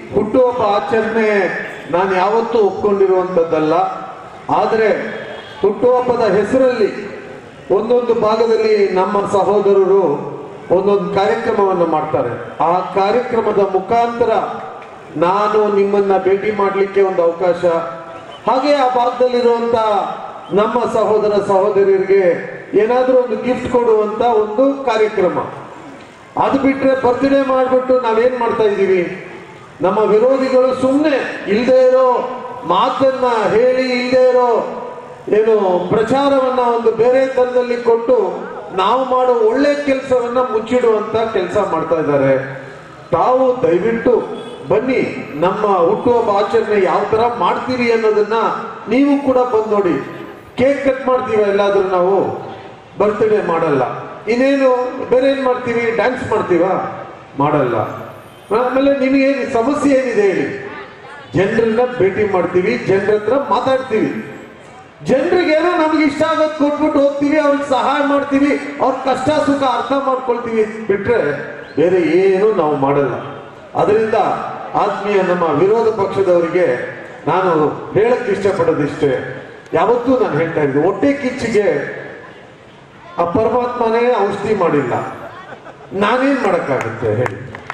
ಹುಟ್ಟುಹಬ್ಬ ಆಚರಣೆ ನಾನು ಯಾವತ್ತೂ ಒಪ್ಕೊಂಡಿರುವಂಥದ್ದಲ್ಲ ಆದರೆ ಹುಟ್ಟುಹಬ್ಬದ ಹೆಸರಲ್ಲಿ ಒಂದೊಂದು ಭಾಗದಲ್ಲಿ ನಮ್ಮ ಸಹೋದರರು ಒಂದೊಂದು ಕಾರ್ಯಕ್ರಮವನ್ನು ಮಾಡ್ತಾರೆ ಆ ಕಾರ್ಯಕ್ರಮದ ಮುಖಾಂತರ ನಾನು ನಿಮ್ಮನ್ನ ಭೇಟಿ ಮಾಡಲಿಕ್ಕೆ ಒಂದು ಅವಕಾಶ ಹಾಗೆ ಆ ಭಾಗದಲ್ಲಿರುವಂತ ನಮ್ಮ ಸಹೋದರ ಸಹೋದರಿಯರಿಗೆ ಏನಾದರೂ ಒಂದು ಗಿಫ್ಟ್ ಕೊಡುವಂತ ಒಂದು ಕಾರ್ಯಕ್ರಮ ಅದು ಬಿಟ್ರೆ ಬರ್ತ್ಡೇ ಮಾಡಿಬಿಟ್ಟು ನಾವೇನ್ ಮಾಡ್ತಾ ಇದ್ದೀವಿ ನಮ್ಮ ವಿರೋಧಿಗಳು ಸುಮ್ಮನೆ ಇಲ್ಲದೆ ಇರೋ ಮಾತನ್ನ ಹೇಳಿ ಇಲ್ಲದೆ ಇರೋ ಏನು ಪ್ರಚಾರವನ್ನ ಒಂದು ಬೇರೆ ತರದಲ್ಲಿ ಕೊಟ್ಟು ನಾವು ಮಾಡೋ ಒಳ್ಳೆ ಕೆಲಸವನ್ನ ಮುಚ್ಚಿಡುವಂತ ಕೆಲಸ ಮಾಡ್ತಾ ಇದ್ದಾರೆ ತಾವು ದಯವಿಟ್ಟು ಬನ್ನಿ ನಮ್ಮ ಹುಟ್ಟುಹಬ್ಬ ಆಚರಣೆ ಯಾವ ತರ ಮಾಡ್ತೀರಿ ಅನ್ನೋದನ್ನ ನೀವು ಕೂಡ ಬಂದು ನೋಡಿ ಕೇಕ್ ಕಟ್ ಮಾಡ್ತೀವ ಎಲ್ಲಾದ್ರೂ ನಾವು ಬರ್ತ್ಡೇ ಮಾಡಲ್ಲ ಇನ್ನೇನು ಬೇರೆ ಏನ್ ಮಾಡ್ತೀವಿ ಡ್ಯಾನ್ಸ್ ಮಾಡ್ತೀವ ಮಾಡಲ್ಲ ಆಮೇಲೆ ನಿಮಗೆ ಸಮಸ್ಯೆ ಏನಿದೆ ಹೇಳಿ ಜನರನ್ನ ಭೇಟಿ ಮಾಡ್ತೀವಿ ಜನರ ಹತ್ರ ಮಾತಾಡ್ತೀವಿ ಜನರಿಗೇನೋ ನಮ್ಗೆ ಇಷ್ಟ ಆಗೋದು ಕೊಟ್ಬಿಟ್ಟು ಹೋಗ್ತೀವಿ ಅವ್ರಿಗೆ ಸಹಾಯ ಮಾಡ್ತೀವಿ ಅವ್ರ ಕಷ್ಟ ಸುಖ ಅರ್ಥ ಮಾಡ್ಕೊಳ್ತೀವಿ ಬಿಟ್ರೆ ಬೇರೆ ಏನು ನಾವು ಮಾಡಲ್ಲ ಅದರಿಂದ ಆತ್ಮೀಯ ನಮ್ಮ ವಿರೋಧ ಪಕ್ಷದವರಿಗೆ ನಾನು ಹೇಳಕ್ ಇಷ್ಟಪಡೋದಿಷ್ಟೇ ಯಾವತ್ತೂ ನಾನು ಹೇಳ್ತಾ ಇದ್ದೆ ಹೊಟ್ಟೆ ಕಿಚ್ಚಿಗೆ ಆ ಪರಮಾತ್ಮನೇ ಔಷಧಿ ಮಾಡಿಲ್ಲ ನಾನೇನ್ ಮಾಡಕ್ಕಾಗುತ್ತೆ ಹೇಳಿ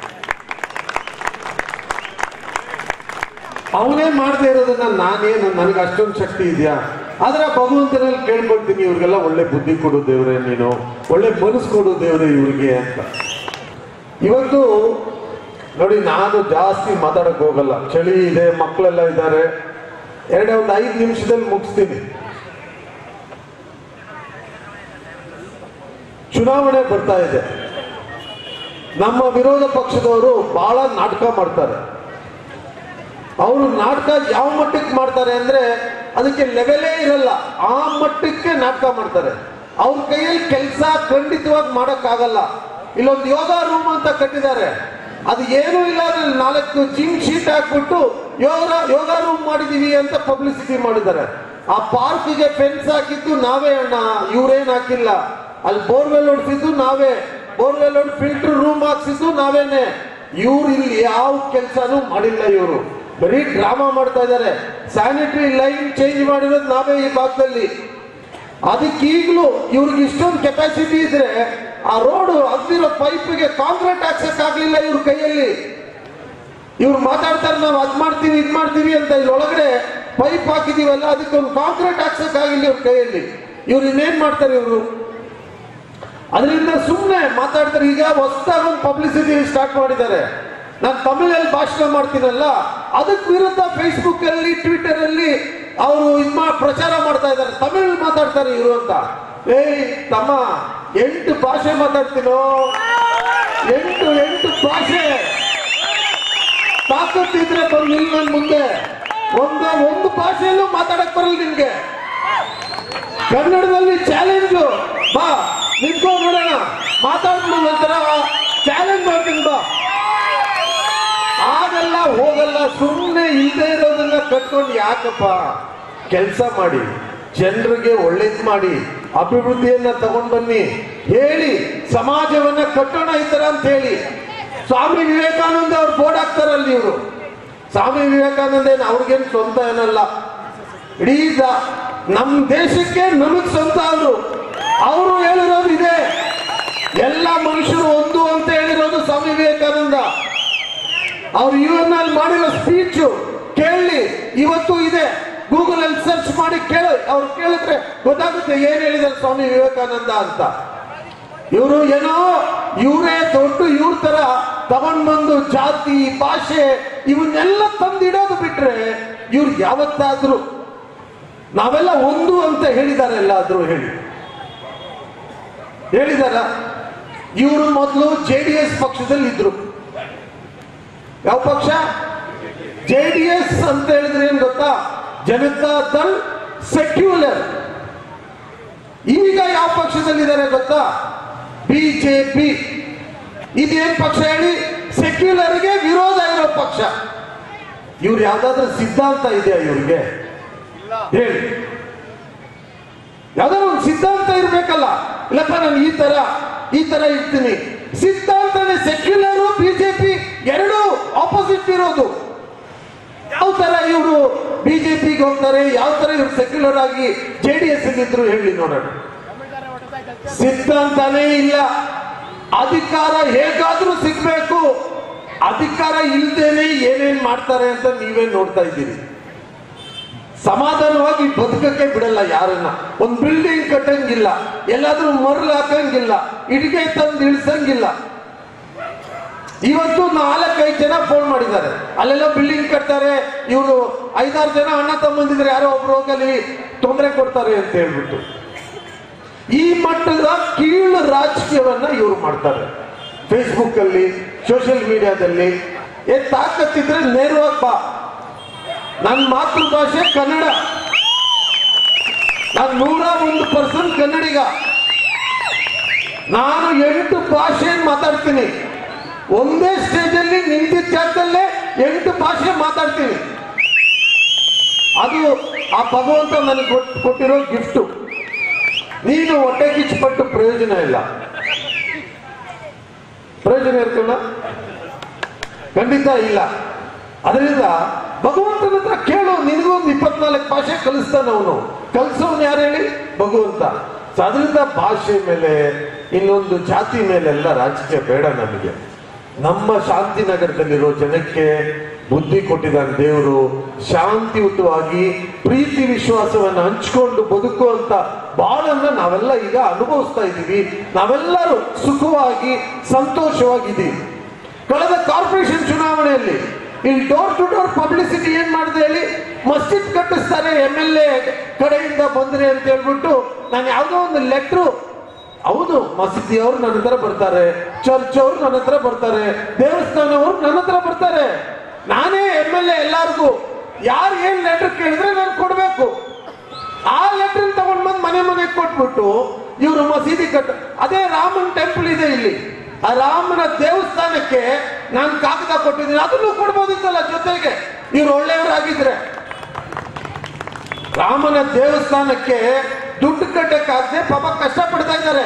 ಅವನೇ ಮಾಡದೇ ಇರೋದನ್ನ ನಾನೇನು ನನಗೆ ಅಷ್ಟೊಂದು ಶಕ್ತಿ ಇದೆಯಾ ಆದ್ರೆ ಆ ಭಗವಂತನಲ್ಲಿ ಕೇಳ್ಕೊಳ್ತೀನಿ ಇವ್ರಿಗೆಲ್ಲ ಒಳ್ಳೆ ಬುದ್ಧಿ ಕೊಡು ದೇವ್ರೆ ನೀನು ಒಳ್ಳೆ ಮನಸ್ಸು ಕೊಡು ದೇವ್ರೆ ಇವ್ರಿಗೆ ಅಂತ ಇವತ್ತು ನೋಡಿ ನಾನು ಜಾಸ್ತಿ ಮಾತಾಡಕ್ ಹೋಗಲ್ಲ ಚಳಿ ಇದೆ ಮಕ್ಕಳೆಲ್ಲ ಇದ್ದಾರೆ ಎರಡೇ ಒಂದು ಐದು ನಿಮಿಷದಲ್ಲಿ ಮುಗಿಸ್ತೀನಿ ಚುನಾವಣೆ ಬರ್ತಾ ಇದೆ ನಮ್ಮ ವಿರೋಧ ಪಕ್ಷದವರು ಬಹಳ ನಾಟಕ ಮಾಡ್ತಾರೆ ಅವರು ನಾಟಕ ಯಾವ ಮಟ್ಟಕ್ಕೆ ಮಾಡ್ತಾರೆ ಅಂದ್ರೆ ಅದಕ್ಕೆ ಲೆವೆಲೇ ಇರಲ್ಲ ಆ ಮಟ್ಟಕ್ಕೆ ನಾಟಕ ಮಾಡ್ತಾರೆ ಅವ್ರ ಕೈಯಲ್ಲಿ ಕೆಲಸ ಖಂಡಿತವಾಗಿ ಮಾಡಕ್ಕಾಗಲ್ಲ ಇಲ್ಲೊಂದು ಯೋಗ ರೂಮ್ ಅಂತ ಕಟ್ಟಿದ್ದಾರೆ ಅದು ಏನೂ ಇಲ್ಲ ಅದ್ರಲ್ಲಿ ನಾಲ್ಕು ಜಿಮ್ ಶೀಟ್ ಹಾಕ್ಬಿಟ್ಟು ಯೋಗ ಯೋಗ ರೂಮ್ ಮಾಡಿದೀವಿ ಅಂತ ಪಬ್ಲಿಸಿಟಿ ಮಾಡಿದ್ದಾರೆ ಆ ಪಾರ್ಕ್ಗೆ ಫೆನ್ಸ್ ಹಾಕಿದ್ದು ನಾವೇ ಅಣ್ಣ ಇವ್ರೇನ್ ಹಾಕಿಲ್ಲ ಅಲ್ಲಿ ಬೋರ್ವೆಲ್ ಹೊಡ್ಸಿದ್ದು ನಾವೇ ಬೋರ್ವೆಲ್ ಹೊಡ್ ಫಿಲ್ಟರ್ ರೂಮ್ ಹಾಕ್ಸಿದ್ದು ನಾವೇನೆ ಇವ್ರು ಇಲ್ಲಿ ಯಾವ ಕೆಲಸನೂ ಮಾಡಿಲ್ಲ ಇವರು ಬರೀ ಡ್ರಾಮಾ ಮಾಡ್ತಾ ಇದ್ದಾರೆ ಸ್ಯಾನಿಟರಿ ಲೈನ್ ಚೇಂಜ್ ಮಾಡಿರೋದು ನಾವೇ ಈ ಭಾಗದಲ್ಲಿ ಅದಕ್ಕೀಗಲೂ ಇವ್ರಿಗೆ ಇಷ್ಟೊಂದು ಕೆಪಾಸಿಟಿ ಇದ್ರೆ ಆ ರೋಡ್ ಅಗ್ದಿರೋ ಪೈಪ್ಗೆ ಕಾಂಕ್ರೀಟ್ ಹಾಕ್ಸಕ್ ಆಗ್ಲಿಲ್ಲ ಇವ್ರ ಕೈಯಲ್ಲಿ ಇವ್ರು ಮಾತಾಡ್ತಾರೆ ನಾವು ಅದ್ ಮಾಡ್ತೀವಿ ಇದ್ ಮಾಡ್ತೀವಿ ಅಂತ ಇಲ್ಲಿ ಒಳಗಡೆ ಪೈಪ್ ಹಾಕಿದೀವಲ್ಲ ಅದಕ್ಕೆ ಒಂದು ಕಾಂಕ್ರೀಟ್ ಹಾಕ್ಸಕ್ ಆಗಿಲ್ಲ ಇವ್ರ ಕೈಯಲ್ಲಿ ಇವ್ರು ಇನ್ನೇನ್ ಮಾಡ್ತಾರೆ ಇವರು ಅದರಿಂದ ಸುಮ್ಮನೆ ಮಾತಾಡ್ತಾರೆ ಈಗ ಹೊಸದಾಗಿ ಒಂದು ಪಬ್ಲಿಸಿಟಿ ಸ್ಟಾರ್ಟ್ ಮಾಡಿದ್ದಾರೆ ನಾನು ತಮಿಳಲ್ಲಿ ಭಾಷಣ ಮಾಡ್ತೀನಲ್ಲ ಅದಕ್ಕೆ ವಿರುದ್ಧ ಫೇಸ್ಬುಕ್ ಅಲ್ಲಿ ಟ್ವಿಟರ್ ಅಲ್ಲಿ ಅವರು ಇದ್ ಮಾ ಪ್ರಚಾರ ಮಾಡ್ತಾ ಇದ್ದಾರೆ ತಮಿಳ್ ಮಾತಾಡ್ತಾರೆ ಇವರು ಅಂತ ಏಯ್ ತಮ್ಮ ಎಂಟು ಭಾಷೆ ಮಾತಾಡ್ತೀನೋ ಎಂಟು ಎಂಟು ಭಾಷೆ ತಾಕತ್ತಿದ್ರೆ ಬಂದು ನಿಲ್ ನನ್ ಮುಂದೆ ಒಂದು ಒಂದು ಭಾಷೆಯಲ್ಲೂ ಮಾತಾಡಕ್ ಬರಲ್ಲ ನಿನ್ಗೆ ಕನ್ನಡದಲ್ಲಿ ಚಾಲೆಂಜು ಬಾ ನಿಂತ್ಕೊ ನೋಡೋಣ ಮಾತಾಡ್ಬಿಡು ಒಂಥರ ಚಾಲೆಂಜ್ ಮಾಡ್ತೀನಿ ಬಾ ಆಗಲ್ಲ ಹೋಗಲ್ಲ ಸುಮ್ಮನೆ ಇಲ್ಲದೆ ಇರೋದನ್ನ ಕಟ್ಕೊಂಡು ಯಾಕಪ್ಪ ಕೆಲಸ ಮಾಡಿ ಜನರಿಗೆ ಒಳ್ಳೇದ್ ಮಾಡಿ ಅಭಿವೃದ್ಧಿಯನ್ನ ತಗೊಂಡ್ ಬನ್ನಿ ಹೇಳಿ ಸಮಾಜವನ್ನ ಕಟ್ಟೋಣ ಈ ತರ ಅಂತ ಹೇಳಿ ಸ್ವಾಮಿ ವಿವೇಕಾನಂದ ಅವ್ರು ಬೋರ್ಡ್ ಹಾಕ್ತಾರಲ್ಲ ಇವರು ಸ್ವಾಮಿ ವಿವೇಕಾನಂದ ಏನು ಅವ್ರಿಗೇನು ಸ್ವಂತ ಏನಲ್ಲ ಇಡೀ ದ- ನಮ್ ದೇಶಕ್ಕೆ ನಮಗ್ ಸ್ವಂತ ಅವರು ಅವರು ಹೇಳಿರೋದು ಇದೆ ಎಲ್ಲ ಮನುಷ್ಯರು ಒಂದು ಅಂತ ಹೇಳಿರೋದು ಸ್ವಾಮಿ ವಿವೇಕಾನಂದ ಅವ್ರು ಯು ಎನ್ ಅಲ್ಲಿ ಮಾಡಿರೋ ಸ್ಪೀಚ್ ಕೇಳಿ ಇವತ್ತು ಇದೆ ಗೂಗಲ್ ಅಲ್ಲಿ ಸರ್ಚ್ ಮಾಡಿ ಕೇಳ ಅವ್ರು ಕೇಳಿದ್ರೆ ಗೊತ್ತಾಗುತ್ತೆ ಏನ್ ಹೇಳಿದ್ದಾರೆ ಸ್ವಾಮಿ ವಿವೇಕಾನಂದ ಅಂತ ಇವರು ಏನೋ ಇವರೇ ದೊಡ್ಡ ಇವ್ರ ತರ ತಗೊಂಡ್ ಬಂದು ಜಾತಿ ಭಾಷೆ ಇವನ್ನೆಲ್ಲ ತಂದಿಡೋದು ಬಿಟ್ರೆ ಇವ್ರು ಯಾವತ್ತಾದ್ರೂ ನಾವೆಲ್ಲ ಒಂದು ಅಂತ ಹೇಳಿದ್ದಾರೆ ಎಲ್ಲಾದ್ರೂ ಹೇಳಿ ಹೇಳಿದಾರ ಇವರು ಮೊದಲು ಜೆ ಡಿ ಎಸ್ ಪಕ್ಷದಲ್ಲಿ ಇದ್ರು ಯಾವ ಪಕ್ಷ ಜೆ ಡಿ ಎಸ್ ಅಂತ ಹೇಳಿದ್ರೆ ಏನ್ ಗೊತ್ತಾ ಜನತಾ ದಳ್ ಸೆಕ್ಯುಲರ್ ಈಗ ಯಾವ ಪಕ್ಷದಲ್ಲಿದ್ದಾರೆ ಗೊತ್ತಾ ಬಿಜೆಪಿ ಇದೇನ್ ಪಕ್ಷ ಹೇಳಿ ಸೆಕ್ಯುಲರ್ಗೆ ವಿರೋಧ ಇರೋ ಪಕ್ಷ ಇವ್ರು ಯಾವ್ದಾದ್ರು ಸಿದ್ಧಾಂತ ಇದೆಯಾ ಇವ್ರಿಗೆ ಹೇಳಿ ಯಾವ್ದಾದ್ರು ಒಂದು ಸಿದ್ಧಾಂತ ಇರ್ಬೇಕಲ್ಲ ಇಲ್ಲಪ್ಪ ನಾನು ಈ ತರ ಈ ತರ ಇರ್ತೀನಿ ಸಿದ್ಧಾಂತನೇ ಸೆಕ್ಯುಲರ್ ಬಿಜೆಪಿ ಎರಡು ಆಪೋಸಿಟ್ ಇರೋದು ಯಾವ ತರ ಇವರು ಬಿಜೆಪಿಗೆ ಹೋಗ್ತಾರೆ ಯಾವ ತರ ಇವರು ಸೆಕ್ಯುಲರ್ ಆಗಿ ಜೆ ಡಿ ಎಸ್ ಇದ್ರು ಹೇಳಿ ನೋಡೋಣ ಸಿದ್ಧಾಂತನೇ ಇಲ್ಲ ಅಧಿಕಾರ ಹೇಗಾದ್ರೂ ಸಿಗ್ಬೇಕು ಅಧಿಕಾರ ಇಲ್ದೇನೆ ಏನೇನ್ ಮಾಡ್ತಾರೆ ಅಂತ ನೀವೇ ನೋಡ್ತಾ ಇದ್ದೀರಿ ಸಮಾಧಾನವಾಗಿ ಬದುಕಕ್ಕೆ ಬಿಡಲ್ಲ ಯಾರನ್ನ ಒಂದ್ ಬಿಲ್ಡಿಂಗ್ ಕಟ್ಟಂಗಿಲ್ಲ ಎಲ್ಲಾದ್ರೂ ಮರಳು ಹಾಕಂಗಿಲ್ಲ ಇಡಿಗೆ ತಂದು ಇಳಿಸಂಗಿಲ್ಲ ಇವತ್ತು ನಾಲ್ಕೈದು ಜನ ಫೋನ್ ಮಾಡಿದ್ದಾರೆ ಅಲ್ಲೆಲ್ಲ ಬಿಲ್ಡಿಂಗ್ ಕಟ್ತಾರೆ ಇವರು ಐದಾರು ಜನ ಅಣ್ಣ ತಮ್ಮಂದಿದ್ರೆ ಯಾರೋ ಒಬ್ರು ಹೋಗಲಿ ತೊಂದರೆ ಕೊಡ್ತಾರೆ ಅಂತ ಹೇಳ್ಬಿಟ್ಟು ಈ ಮಟ್ಟದ ಕೀಳು ರಾಜಕೀಯವನ್ನ ಇವರು ಮಾಡ್ತಾರೆ ಫೇಸ್ಬುಕ್ ಅಲ್ಲಿ ಸೋಷಿಯಲ್ ಮೀಡಿಯಾದಲ್ಲಿ ಏ ತಾಕತ್ತಿದ್ರೆ ನೇರವಾಗಿ ಬಾ ನನ್ನ ಮಾತೃಭಾಷೆ ಕನ್ನಡ ನಾನು ನೂರ ಒಂದು ಪರ್ಸೆಂಟ್ ಕನ್ನಡಿಗ ನಾನು ಎಂಟು ಭಾಷೆ ಮಾತಾಡ್ತೀನಿ ಒಂದೇ ಸ್ಟೇಜ್ ಅಲ್ಲಿ ನಿಂತಿದ್ದ ಜಾಗದಲ್ಲೇ ಎಂಟು ಭಾಷೆ ಮಾತಾಡ್ತೀನಿ ಅದು ಆ ಭಗವಂತ ನನಗೆ ಕೊಟ್- ಕೊಟ್ಟಿರೋ ಗಿಫ್ಟು ನೀನು ಹೊಟ್ಟೆ ಕಿಚ್ಚುಪಟ್ಟು ಪ್ರಯೋಜನ ಇಲ್ಲ ಪ್ರಯೋಜನ ಇರ್ತಲ್ಲ ಖಂಡಿತ ಇಲ್ಲ ಅದರಿಂದ ಭಗವಂತನ ಹತ್ರ ಕೇಳು ನಿನಗೂ ಒಂದು ಇಪ್ಪತ್ನಾಲ್ಕು ಭಾಷೆ ಕಲಿಸ್ತಾನ ಅವನು ಕಲಿಸೋನು ಯಾರು ಹೇಳಿ ಭಗವಂತ ಸೊ ಅದರಿಂದ ಭಾಷೆ ಮೇಲೆ ಇನ್ನೊಂದು ಜಾತಿ ಮೇಲೆಲ್ಲ ರಾಜಕೀಯ ಬೇಡ ನಮಗೆ ನಮ್ಮ ಶಾಂತಿನಗರದಲ್ಲಿರೋ ಜನಕ್ಕೆ ಬುದ್ಧಿ ಕೊಟ್ಟಿದ್ದಾನೆ ದೇವರು ಶಾಂತಿಯುತವಾಗಿ ಪ್ರೀತಿ ವಿಶ್ವಾಸವನ್ನು ಹಂಚಿಕೊಂಡು ಬದುಕುವಂತ ಬಾಳನ್ನ ನಾವೆಲ್ಲ ಈಗ ಅನುಭವಿಸ್ತಾ ಇದ್ದೀವಿ ನಾವೆಲ್ಲರೂ ಸುಖವಾಗಿ ಸಂತೋಷವಾಗಿದ್ದೀವಿ ಕಳೆದ ಕಾರ್ಪೊರೇಷನ್ ಚುನಾವಣೆಯಲ್ಲಿ ಇಲ್ಲಿ ಡೋರ್ ಟು ಡೋರ್ ಪಬ್ಲಿಸಿಟಿ ಏನ್ ಮಾಡಿದೆ ಹೇಳಿ ಮಸ್ಜಿದ್ ಕಟ್ಟಿಸ್ತಾರೆ ಎಂ ಎಲ್ ಎ ಕಡೆಯಿಂದ ಬಂದ್ರೆ ಅಂತ ಹೇಳ್ಬಿಟ್ಟು ನಾನು ಯಾವುದೋ ಒಂದು ಲೆಟ್ರು ಹೌದು ಮಸೀದಿಯವರು ನನ್ನ ಹತ್ರ ಬರ್ತಾರೆ ಚರ್ಚ್ ಅವರು ನನ್ನ ಹತ್ರ ಬರ್ತಾರೆ ದೇವಸ್ಥಾನವರು ನನ್ನ ಹತ್ರ ಬರ್ತಾರೆ ನಾನೇ ಎಂ ಎಲ್ ಎ ಎಲ್ಲಾರ್ಗೂ ಯಾರು ಏನ್ ಲೆಟರ್ ಕೇಳಿದ್ರೆ ನಾನು ಕೊಡ್ಬೇಕು ಆ ಲೆಟರ್ ತಗೊಂಡ್ ಬಂದು ಮನೆ ಮನೆಗೆ ಕೊಟ್ಬಿಟ್ಟು ಇವರು ಮಸೀದಿ ಕಟ್ಟ ಅದೇ ರಾಮನ್ ಟೆಂಪಲ್ ಇದೆ ಇಲ್ಲಿ ಆ ರಾಮನ ದೇವಸ್ಥಾನಕ್ಕೆ ನಾನು ಕಾಗದ ಕೊಟ್ಟಿದ್ದೀನಿ ಅದನ್ನು ಕೊಡ್ಬೋದಿತ್ತಲ್ಲ ಜೊತೆಗೆ ಇವ್ರು ಒಳ್ಳೆಯವರಾಗಿದ್ರೆ ರಾಮನ ದೇವಸ್ಥಾನಕ್ಕೆ ದುಡ್ಡು ಕಟ್ಟಕ್ಕಾಗದೆ ಪಾಪ ಕಷ್ಟಪಡ್ತಾ ಇದ್ದಾರೆ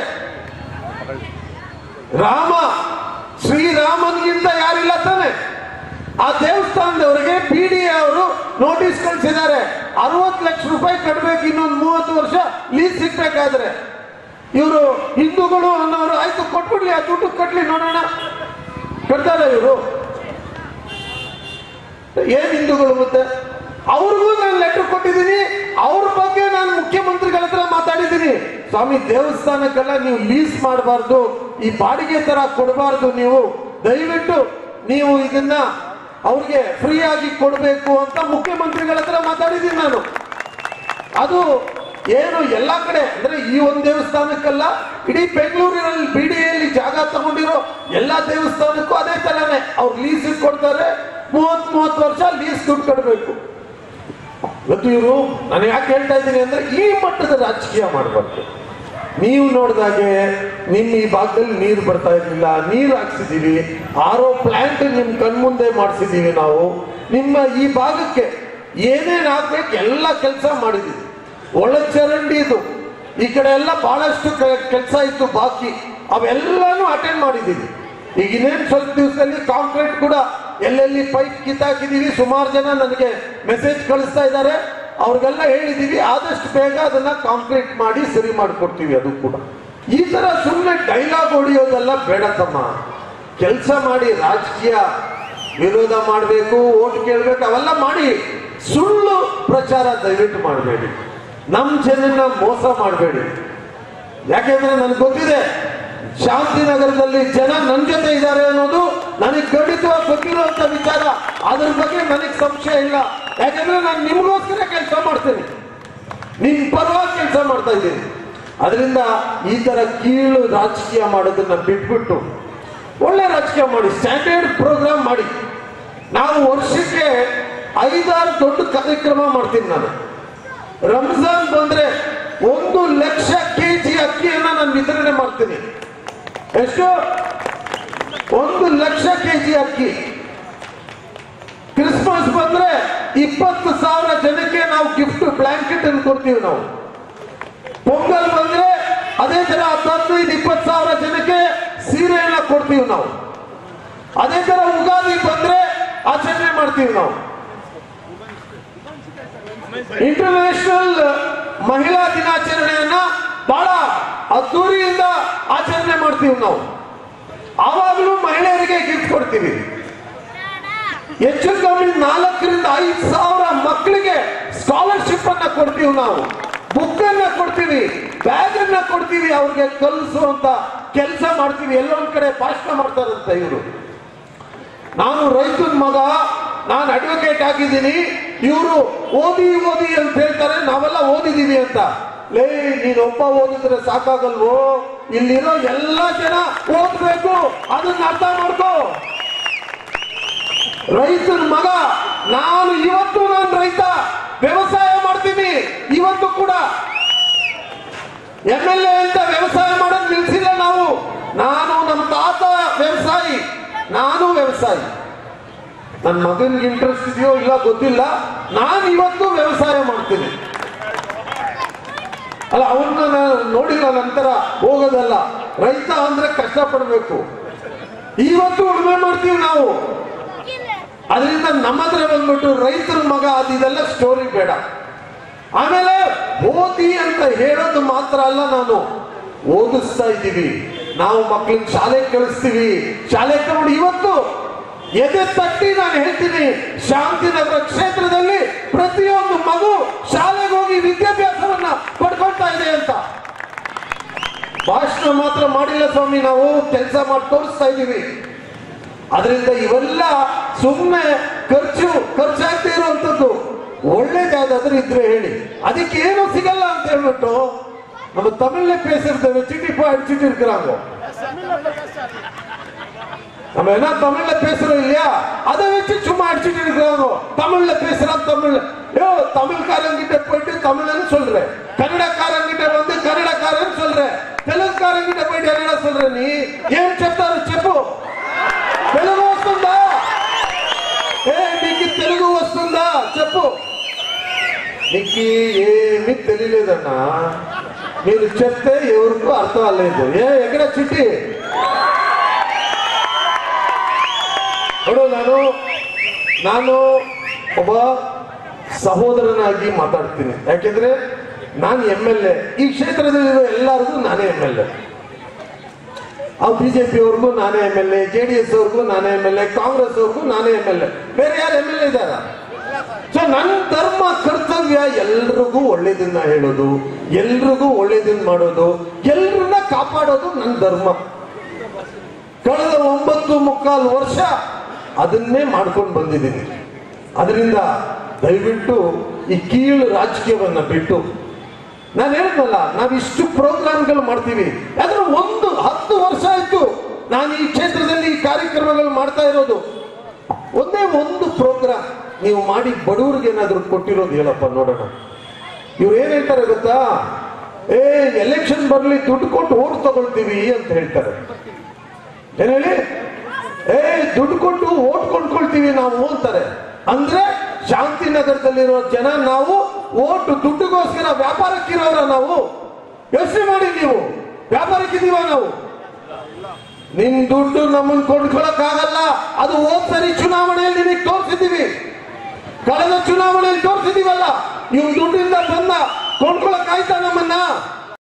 ರಾಮ ಶ್ರೀರಾಮನ್ಗಿಂತ ಯಾರಿಲ್ಲ ತಾನೆ ಆ ದೇವಸ್ಥಾನದವರಿಗೆ ಪಿ ಡಿ ಅವರು ನೋಟಿಸ್ ಕಳಿಸಿದ್ದಾರೆ ಅರವತ್ತು ಲಕ್ಷ ರೂಪಾಯಿ ಕಟ್ಟಬೇಕು ಇನ್ನೊಂದು ಮೂವತ್ತು ವರ್ಷ ಲೀಸ್ ಸಿಗ್ಬೇಕಾದ್ರೆ ಇವರು ಹಿಂದೂಗಳು ಅನ್ನೋರು ಆಯ್ತು ಕೊಟ್ಬಿಡ್ಲಿ ಆ ದುಡ್ಡು ಕಟ್ಲಿ ನೋಡೋಣ ಕಟ್ತಾರೆ ಇವರು ಏನ್ ಹಿಂದೂಗಳು ಮತ್ತೆ ಅವ್ರಿಗೂ ನಾನು ಲೆಟರ್ ಕೊಟ್ಟಿದ್ದೀನಿ ಅವ್ರ ಬಗ್ಗೆ ನಾನು ಮುಖ್ಯಮಂತ್ರಿಗಳ ಹತ್ರ ಮಾತಾಡಿದ್ದೀನಿ ಸ್ವಾಮಿ ದೇವಸ್ಥಾನಕ್ಕೆಲ್ಲ ನೀವು ಲೀಸ್ ಮಾಡಬಾರ್ದು ಈ ಬಾಡಿಗೆ ತರ ಕೊಡಬಾರ್ದು ನೀವು ದಯವಿಟ್ಟು ನೀವು ಇದನ್ನ ಅವ್ರಿಗೆ ಫ್ರೀ ಆಗಿ ಕೊಡಬೇಕು ಅಂತ ಮುಖ್ಯಮಂತ್ರಿಗಳ ಹತ್ರ ಮಾತಾಡಿದ್ದೀನಿ ನಾನು ಅದು ಏನು ಎಲ್ಲಾ ಕಡೆ ಅಂದ್ರೆ ಈ ಒಂದು ದೇವಸ್ಥಾನಕ್ಕಲ್ಲ ಇಡೀ ಬೆಂಗಳೂರಿನಲ್ಲಿ ಬಿಡಿಯಲ್ಲಿ ಜಾಗ ತಗೊಂಡಿರೋ ಎಲ್ಲಾ ದೇವಸ್ಥಾನಕ್ಕೂ ಅದೇ ತರನೇ ಅವ್ರು ಲೀಸ್ ಕೊಡ್ತಾರೆ ಮೂವತ್ ಮೂವತ್ತು ವರ್ಷ ಲೀಸ್ ದುಡ್ಡು ಕಟ್ಟಬೇಕು ಇವತ್ತು ಇವರು ನಾನು ಯಾಕೆ ಹೇಳ್ತಾ ಇದ್ದೀನಿ ಅಂದ್ರೆ ಈ ಮಟ್ಟದ ರಾಜಕೀಯ ಮಾಡಬಾರ್ದು ನೀವು ನೋಡಿದಾಗೆ ನಿಮ್ಮ ಈ ಭಾಗದಲ್ಲಿ ನೀರು ಬರ್ತಾ ಇರ್ಲಿಲ್ಲ ನೀರು ಹಾಕ್ಸಿದೀವಿ ಆರೋ ಪ್ಲಾಂಟ್ ನಿಮ್ ಕಣ್ಮುಂದೆ ಮಾಡಿಸಿದೀವಿ ನಾವು ನಿಮ್ಮ ಈ ಭಾಗಕ್ಕೆ ಏನೇನ್ ಆಗ್ಬೇಕು ಎಲ್ಲ ಕೆಲಸ ಮಾಡಿದೀವಿ ಒಳ ಚರಂಡಿ ಇದು ಈ ಕಡೆ ಎಲ್ಲ ಬಹಳಷ್ಟು ಕೆಲಸ ಇತ್ತು ಬಾಕಿ ಅವೆಲ್ಲಾನು ಅಟೆಂಡ್ ಮಾಡಿದೀವಿ ಈಗ ಇನ್ನೇನು ಸ್ವಲ್ಪ ದಿವಸದಲ್ಲಿ ಕಾಂಕ್ರೀಟ್ ಕೂಡ ಎಲ್ಲೆಲ್ಲಿ ಪೈಪ್ ಕಿತ್ತಾಕಿದೀವಿ ಸುಮಾರು ಜನ ನನಗೆ ಮೆಸೇಜ್ ಕಳಿಸ್ತಾ ಇದ್ದಾರೆ ಅವ್ರಿಗೆಲ್ಲ ಹೇಳಿದೀವಿ ಆದಷ್ಟು ಬೇಗ ಅದನ್ನ ಕಾಂಕ್ರೀಟ್ ಮಾಡಿ ಸರಿ ಮಾಡಿಕೊಡ್ತೀವಿ ಅದು ಕೂಡ ಈ ತರ ಸುಮ್ಮನೆ ಡೈಲಾಗ್ ಹೊಡಿಯೋದೆಲ್ಲ ಬೇಡ ತಮ್ಮ ಕೆಲಸ ಮಾಡಿ ರಾಜಕೀಯ ವಿರೋಧ ಮಾಡಬೇಕು ಓಟ್ ಕೇಳ್ಬೇಕು ಅವೆಲ್ಲ ಮಾಡಿ ಸುಳ್ಳು ಪ್ರಚಾರ ದಯವಿಟ್ಟು ಮಾಡಬೇಡಿ ನಮ್ಮ ಜನನ್ನ ಮೋಸ ಮಾಡಬೇಡಿ ಯಾಕೆಂದ್ರೆ ನನಗೆ ಗೊತ್ತಿದೆ ಶಾಂತಿನಗರದಲ್ಲಿ ಜನ ನನ್ನ ಜೊತೆ ಇದ್ದಾರೆ ಅನ್ನೋದು ನನಗೆ ಖಂಡಿತವಾಗಿ ಗೊತ್ತಿರುವಂತ ವಿಚಾರ ಅದ್ರ ಬಗ್ಗೆ ನನಗೆ ಸಂಶಯ ಇಲ್ಲ ಯಾಕಂದ್ರೆ ನಾನು ನಿಮಗೋಸ್ಕರ ಕೆಲಸ ಮಾಡ್ತೀನಿ ನಿಮ್ ಪರವಾಗಿ ಕೆಲಸ ಮಾಡ್ತಾ ಇದ್ದೀನಿ ಅದರಿಂದ ಈ ತರ ಕೀಳು ರಾಜಕೀಯ ಮಾಡೋದನ್ನ ಬಿಟ್ಬಿಟ್ಟು ಒಳ್ಳೆ ರಾಜಕೀಯ ಮಾಡಿ ಸ್ಟ್ಯಾಂಡರ್ಡ್ ಪ್ರೋಗ್ರಾಮ್ ಮಾಡಿ ನಾವು ವರ್ಷಕ್ಕೆ ಐದಾರು ದೊಡ್ಡ ಕಾರ್ಯಕ್ರಮ ಮಾಡ್ತೀನಿ ನಾನು ರಂಜಾನ್ ಬಂದ್ರೆ ಒಂದು ಲಕ್ಷ ಕೆಜಿ ಅಕ್ಕಿಯನ್ನ ನಾನು ವಿತರಣೆ ಮಾಡ್ತೀನಿ ಎಷ್ಟು ಒಂದು ಲಕ್ಷ ಕೆಜಿ ಅಕ್ಕಿ ಕ್ರಿಸ್ಮಸ್ ಬಂದ್ರೆ ಇಪ್ಪತ್ತು ಸಾವಿರ ಜನಕ್ಕೆ ನಾವು ಗಿಫ್ಟ್ ಬ್ಲಾಂಕೆಟ್ ಅನ್ನು ಕೊಡ್ತೀವಿ ನಾವು ಪೊಂಗಲ್ ಬಂದ್ರೆ ಅದೇ ತರ ಹತ್ತು ಹದಿನೈದು ಇಪ್ಪತ್ತು ಸಾವಿರ ಜನಕ್ಕೆ ಸೀರೆಯನ್ನ ಕೊಡ್ತೀವಿ ನಾವು ಅದೇ ತರ ಉಗಾದಿ ಬಂದ್ರೆ ಆಚರಣೆ ಮಾಡ್ತೀವಿ ನಾವು ಇಂಟರ್ನ್ಯಾಷನಲ್ ಮಹಿಳಾ ದಿನಾಚರಣೆಯನ್ನ ಬಹಳ ಅದ್ದೂರಿಯಿಂದ ಆಚರಣೆ ಮಾಡ್ತೀವಿ ನಾವು ಆವಾಗಲೂ ಮಹಿಳೆಯರಿಗೆ ಗಿಫ್ಟ್ ಕೊಡ್ತೀವಿ ಹೆಚ್ಚು ಕಮ್ಮಿ ನಾಲ್ಕರಿಂದ ಐದು ಸಾವಿರ ಮಕ್ಕಳಿಗೆ ಸ್ಕಾಲರ್ಶಿಪ್ ಅನ್ನ ಕೊಡ್ತೀವಿ ನಾವು ಬುಕ್ ಅನ್ನ ಕೊಡ್ತೀವಿ ಬ್ಯಾಗ್ ಅನ್ನ ಕೊಡ್ತೀವಿ ಅವ್ರಿಗೆ ಕಲಿಸುವಂತ ಕೆಲಸ ಮಾಡ್ತೀವಿ ಎಲ್ಲೊಂದ್ ಕಡೆ ಭಾಷಣ ಮಾಡ್ತಾರಂತ ಇವರು ನಾನು ರೈತನ ಮಗ ನಾನು ಅಡ್ವೊಕೇಟ್ ಆಗಿದ್ದೀನಿ ಇವರು ಓದಿ ಓದಿ ಅಂತ ಹೇಳ್ತಾರೆ ನಾವೆಲ್ಲ ಓದಿದೀವಿ ಅಂತ ಲೇ ನೀನೊಬ್ಬ ಓದಿದ್ರೆ ಸಾಕಾಗಲ್ವೋ ಇಲ್ಲಿರೋ ಎಲ್ಲ ಜನ ಓದ್ಬೇಕು ಅದನ್ನ ಅರ್ಥ ಮಾಡ್ಕೋ ರೈತನ ಮಗ ನಾನು ಇವತ್ತು ನಾನು ರೈತ ವ್ಯವಸಾಯ ಮಾಡ್ತೀನಿ ಇವತ್ತು ಕೂಡ ಎಂ ಎಲ್ ಎ ಅಂತ ವ್ಯವಸಾಯ ಮಾಡೋದು ನಿಲ್ಸಿಲ್ಲ ನಾವು ನಾನು ನಮ್ಮ ತಾತ ವ್ಯವಸಾಯಿ ನಾನು ವ್ಯವಸಾಯಿ ನನ್ನ ಮಗನಿಗೆ ಇಂಟ್ರೆಸ್ಟ್ ಇದೆಯೋ ಇಲ್ಲ ಗೊತ್ತಿಲ್ಲ ನಾನು ಇವತ್ತು ವ್ಯವಸಾಯ ಮಾಡ್ತೀನಿ ಅಲ್ಲ ಅವನ್ನ ನಾನು ನೋಡಿಲ್ಲ ನಂತರ ಹೋಗೋದಲ್ಲ ರೈತ ಅಂದ್ರೆ ಕಷ್ಟಪಡ್ಬೇಕು ಇವತ್ತು ಉಳುಮೆ ಮಾಡ್ತೀವಿ ನಾವು ಅದರಿಂದ ನಮ್ಮ ಹತ್ರ ಬಂದ್ಬಿಟ್ಟು ರೈತರ ಮಗ ಅದು ಇದೆಲ್ಲ ಸ್ಟೋರಿ ಬೇಡ ಆಮೇಲೆ ಓದಿ ಅಂತ ಹೇಳೋದು ಮಾತ್ರ ಅಲ್ಲ ನಾನು ಓದಿಸ್ತಾ ಇದ್ದೀವಿ ನಾವು ಮಕ್ಕಳಿಗೆ ಶಾಲೆ ಕಳಿಸ್ತೀವಿ ಶಾಲೆ ತಗೊಂಡು ಇವತ್ತು ಎದೆ ತಟ್ಟಿ ನಾನು ಹೇಳ್ತೀನಿ ಶಾಂತಿನಗರ ಕ್ಷೇತ್ರದಲ್ಲಿ ಪ್ರತಿಯೊಂದು ಮಗು ಶಾಲೆಗೆ ಹೋಗಿ ವಿದ್ಯಾಭ್ಯಾಸವನ್ನ ಪಡ್ಕೊಳ್ತಾ ಇದೆ ಅಂತ ಭಾಷಣ ಮಾತ್ರ ಮಾಡಿಲ್ಲ ಸ್ವಾಮಿ ನಾವು ಕೆಲಸ ಮಾಡಿ ತೋರಿಸ್ತಾ ಇದ್ದೀವಿ ಅದರಿಂದ ಇವೆಲ್ಲ ಸುಮ್ಮನೆ ಖರ್ಚು ಖರ್ಚಾಗ್ತಾ ಇರುವಂತದ್ದು ಒಳ್ಳೇದು ಯಾವ್ದಾದ್ರು ಇದ್ರೆ ಹೇಳಿ ಅದಕ್ಕೆ ಏನು ಸಿಗಲ್ಲ ಅಂತ ಹೇಳ್ಬಿಟ್ಟು நம்ம தமிழ்ல பேசுறத வச்சுட்டு இப்போ அடிச்சுட்டு இருக்கிறாங்க நம்ம என்ன தமிழ்ல பேசுறோம் இல்லையா அதை வச்சு சும்மா அடிச்சுட்டு இருக்கிறாங்க தமிழ்ல பேசுறான் தமிழ் யோ தமிழ்காரங்கிட்ட போயிட்டு தமிழ்னு சொல்றேன் கன்னடக்காரங்கிட்ட வந்து கன்னடக்காரன் சொல்றேன் தெலுங்குக்காரங்கிட்ட போயிட்டு என்னடா சொல்ற நீ ఏం చెప్తారు చెప్పు తెలుగు వస్తుందా ఏ నీకు తెలుగు వస్తుందా చెప్పు నీకు ఏమీ తెలియలేదన్నా మీరు చెప్తే ఎవరికూ అర్థం అవ్వలేదు ఏ ఎక్కడ చిట్టి ನೋಡು ನಾನು ನಾನು ಒಬ್ಬ ಸಹೋದರನಾಗಿ ಮಾತಾಡ್ತೀನಿ ಯಾಕೆಂದ್ರೆ ನಾನು ಎಂ ಎಲ್ ಎ ಈ ಕ್ಷೇತ್ರದಲ್ಲಿರೋ ಎಲ್ಲರಿಗೂ ನಾನೇ ಎಂ ಎಲ್ ಎ ಆ ಬಿಜೆಪಿ ಅವ್ರಿಗೂ ನಾನೇ M L A J D S ಅವ್ರಿಗೂ ನಾನೇ ಎಂ ಎಲ್ ಎ ಕಾಂಗ್ರೆಸ್ ಅವ್ರಿಗೂ ನಾನೇ ಎಂ ಎಲ್ ಎ ಬೇರೆ ಯಾರು ಎಂ ಎಲ್ ಎ ಇದ್ದಾರ ಸೊ ನನ್ನ ಧರ್ಮ ಕರ್ತವ್ಯ ಎಲ್ರಿಗೂ ಒಳ್ಳೇದನ್ನ ಹೇಳೋದು ಎಲ್ರಿಗೂ ಒಳ್ಳೇದನ್ನ ಮಾಡೋದು ಎಲ್ರನ್ನ ಕಾಪಾಡೋದು ನನ್ನ ಧರ್ಮ ಕಳೆದ ಒಂಬತ್ತು ಮುಕ್ಕಾಲು ವರ್ಷ ಅದನ್ನೇ ಮಾಡ್ಕೊಂಡು ಬಂದಿದ್ದೀನಿ ಅದರಿಂದ ದಯವಿಟ್ಟು ಈ ಕೀಳು ರಾಜಕೀಯವನ್ನ ಬಿಟ್ಟು ನಾನು ಹೇಳಿದ್ನಲ್ಲ ನಾವು ಇಷ್ಟು ಪ್ರೋಗ್ರಾಮ್ಗಳು ಮಾಡ್ತೀವಿ ಆದ್ರೆ ಒಂದು ಹತ್ತು ವರ್ಷ ಆಯ್ತು ನಾನು ಈ ಕ್ಷೇತ್ರದಲ್ಲಿ ಈ ಕಾರ್ಯಕ್ರಮಗಳು ಮಾಡ್ತಾ ಇರೋದು ಒಂದೇ ಒಂದು ಪ್ರೋಗ್ರಾಮ್ ನೀವು ಮಾಡಿ ಬಡವರಿಗೆ ಏನಾದ್ರು ಕೊಟ್ಟಿರೋದು ಹೇಳಪ್ಪ ನೋಡೋಣ ಇವ್ರು ಏನ್ ಹೇಳ್ತಾರೆ ಗೊತ್ತಾ ಏ ಎಲೆಕ್ಷನ್ ಬರ್ಲಿ ದುಡ್ಡು ಕೊಟ್ಟು ಓಟ್ ತಗೊಳ್ತೀವಿ ಅಂತ ಹೇಳ್ತಾರೆ ಏನ್ ಹೇಳಿ ಏ ದುಡ್ಡು ಕೊಟ್ಟು ಓಟ್ ಕೊಂಡ್ಕೊಳ್ತೀವಿ ನಾವು ಅಂತಾರೆ ಅಂದ್ರೆ ಶಾಂತಿನಗರದಲ್ಲಿರೋ ಜನ ನಾವು ಓಟ್ ದುಡ್ಡುಗೋಸ್ಕರ ವ್ಯಾಪಾರಕ್ಕಿರೋರ ನಾವು ಯೋಚನೆ ಮಾಡಿ ನೀವು ವ್ಯಾಪಾರಕ್ಕಿದೀವ ನಾವು ನಿನ್ ದುಡ್ಡು ನಮ್ಮನ್ನ ಕೊಂಡ್ಕೊಳಕ್ ಆಗಲ್ಲ ಅದು ಹೋದ್ ಸರಿ ಚುನಾವಣೆಯಲ್ಲಿ ನಿನಗೆ ತೋರಿಸಿದೀವಿ ಕಳೆದ ಚುನಾವಣೆಯಲ್ಲಿ ತೋರಿಸಿದೀವಲ್ಲ ಇವ್ ದುಡ್ಡಿಂದ ಬಂದ ಕೊಂಡ್ಕೊಳಕ್ ಆಯ್ತಾ ನಮ್ಮನ್ನ